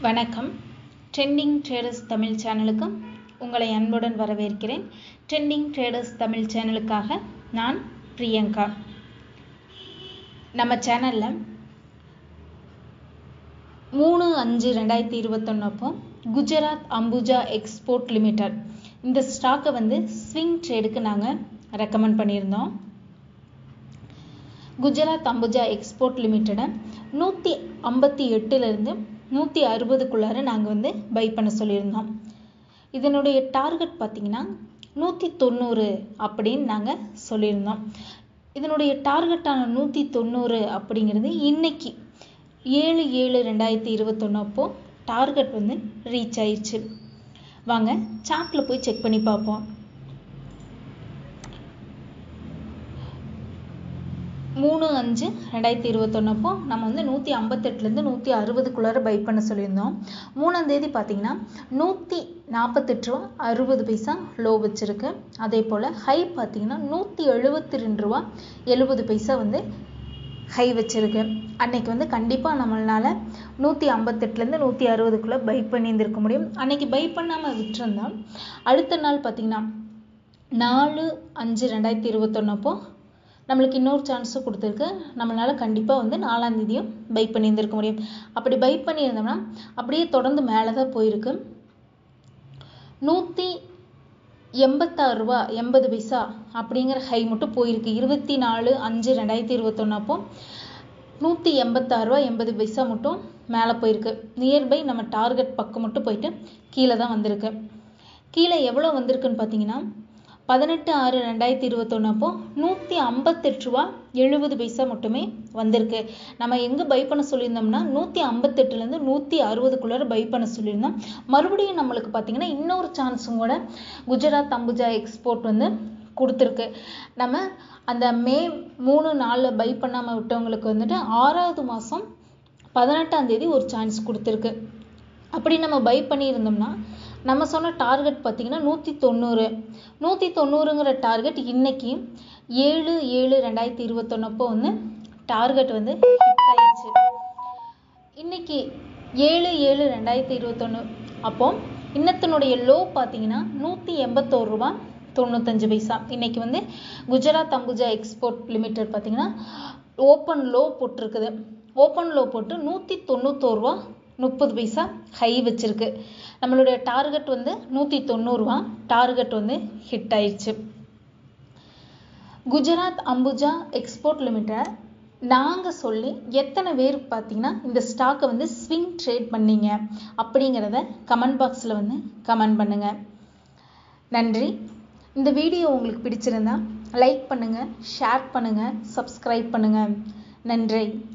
வணக்கம் trending traders Tamil சேனலுக்கு உங்களை அன்புடன் வரவேற்கிறேன் ட்ரெண்டிங் ட்ரேடர்ஸ் தமிழ் சேனலுக்காக நான் பிரியங்கா நம்ம சேனலில் மூணு அஞ்சு ரெண்டாயிரத்தி இருபத்தொன்னு அப்போ குஜராத் அம்புஜா எக்ஸ்போர்ட் லிமிடெட் இந்த ஸ்டாக்கை வந்து ஸ்விங் ட்ரேடுக்கு நாங்கள் ரெக்கமெண்ட் பண்ணியிருந்தோம் குஜராத் அம்புஜா எக்ஸ்போர்ட் லிமிட்டடை நூற்றி ஐம்பத்தி எட்டுலேருந்து நூற்றி அறுபதுக்குள்ளார நாங்கள் வந்து பை பண்ண சொல்லியிருந்தோம் இதனுடைய டார்கெட் பார்த்திங்கன்னா நூற்றி தொண்ணூறு அப்படின்னு நாங்கள் சொல்லியிருந்தோம் இதனுடைய டார்கெட்டான நூற்றி தொண்ணூறு அப்படிங்கிறது இன்னைக்கு ஏழு ஏழு ரெண்டாயிரத்தி இருபத்தொன்று அப்போ டார்கெட் வந்து ரீச் ஆயிடுச்சு வாங்க சார்ட்டில் போய் செக் பண்ணி பார்ப்போம் மூணு அஞ்சு ரெண்டாயிரத்தி இருபத்தொன்னு அப்போ நம்ம வந்து நூற்றி ஐம்பத்தெட்டுலேருந்து நூற்றி அறுபதுக்குள்ளார பை பண்ண சொல்லியிருந்தோம் மூணாம் தேதி பார்த்தீங்கன்னா நூற்றி நாற்பத்தெட்டு ரூபா அறுபது பைசா லோ வச்சுருக்கு அதே போல் ஹை பார்த்தீங்கன்னா நூற்றி எழுபத்தி ரெண்டு ரூபா எழுபது பைசா வந்து ஹை வச்சுருக்கு அன்னைக்கு வந்து கண்டிப்பாக நம்மளால் நூற்றி ஐம்பத்தெட்டுலேருந்து நூற்றி அறுபதுக்குள்ளே பை பண்ணியிருந்திருக்க முடியும் அன்னைக்கு பை பண்ணாமல் விட்டுருந்தோம் அடுத்த நாள் பார்த்தீங்கன்னா நாலு அஞ்சு ரெண்டாயிரத்தி இருபத்தொன்னு அப்போ நம்மளுக்கு இன்னொரு சான்ஸும் கொடுத்துருக்கு நம்மளால் கண்டிப்பாக வந்து நாலாம் தேதியும் பை பண்ணியிருந்திருக்க முடியும் அப்படி பை பண்ணியிருந்தோம்னா அப்படியே தொடர்ந்து மேலே தான் போயிருக்கு நூற்றி எண்பத்தாறு ரூபா எண்பது பைசா அப்படிங்கிற ஹை மட்டும் போயிருக்கு இருபத்தி நாலு அஞ்சு ரெண்டாயிரத்தி இருபத்தொன்று அப்போ நூற்றி எண்பத்தாறு ரூபா எண்பது பைசா மட்டும் மேலே போயிருக்கு நியர்பை நம்ம டார்கெட் பக்கம் மட்டும் போயிட்டு கீழே தான் வந்திருக்கு கீழே எவ்வளோ வந்திருக்குன்னு பார்த்தீங்கன்னா பதினெட்டு ஆறு ரெண்டாயிரத்தி இருபத்தொன்று அப்போ நூற்றி ஐம்பத்தெட்டு ரூபா எழுபது பைசா மட்டுமே வந்திருக்கு நம்ம எங்கே பை பண்ண சொல்லியிருந்தோம்னா நூற்றி ஐம்பத்தெட்டுலேருந்து நூற்றி அறுபதுக்குள்ளார பை பண்ண சொல்லியிருந்தோம் மறுபடியும் நம்மளுக்கு பார்த்தீங்கன்னா இன்னொரு சான்ஸும் கூட குஜராத் அம்புஜா எக்ஸ்போர்ட் வந்து கொடுத்துருக்கு நம்ம அந்த மே மூணு நாலில் பை பண்ணாமல் விட்டவங்களுக்கு வந்துட்டு ஆறாவது மாதம் பதினெட்டாம் தேதி ஒரு சான்ஸ் கொடுத்துருக்கு அப்படி நம்ம பை பண்ணியிருந்தோம்னா நம்ம சொன்ன டார்கெட் பார்த்தீங்கன்னா நூற்றி தொண்ணூறு நூற்றி தொண்ணூறுங்கிற டார்கெட் இன்னைக்கு ஏழு ஏழு ரெண்டாயிரத்தி இருபத்தொன்னப்போ வந்து டார்கெட் வந்து ஹிட் ஆயிடுச்சு இன்னைக்கு ஏழு ஏழு ரெண்டாயிரத்தி இருபத்தொன்று அப்போ இன்னத்தினுடைய லோ பார்த்தீங்கன்னா நூற்றி எண்பத்தோரு ரூபா தொண்ணூத்தஞ்சு பைசா இன்னைக்கு வந்து குஜராத் அம்புஜா எக்ஸ்போர்ட் லிமிடெட் பார்த்தீங்கன்னா ஓப்பன் லோ போட்டிருக்குது ஓப்பன் லோ போட்டு நூற்றி தொண்ணூத்தோரு ரூபா முப்பது பைசா ஹை வச்சிருக்கு நம்மளுடைய டார்கெட் வந்து நூற்றி தொண்ணூறுரூவா டார்கெட் வந்து ஹிட் ஆயிடுச்சு குஜராத் அம்புஜா எக்ஸ்போர்ட் லிமிடெட் நாங்கள் சொல்லி எத்தனை பேர் பார்த்தீங்கன்னா இந்த ஸ்டாக்கை வந்து ஸ்விங் ட்ரேட் பண்ணீங்க அப்படிங்கிறத கமெண்ட் பாக்ஸில் வந்து கமெண்ட் பண்ணுங்கள் நன்றி இந்த வீடியோ உங்களுக்கு பிடிச்சிருந்தா லைக் பண்ணுங்கள் ஷேர் பண்ணுங்கள் சப்ஸ்கிரைப் பண்ணுங்கள் நன்றி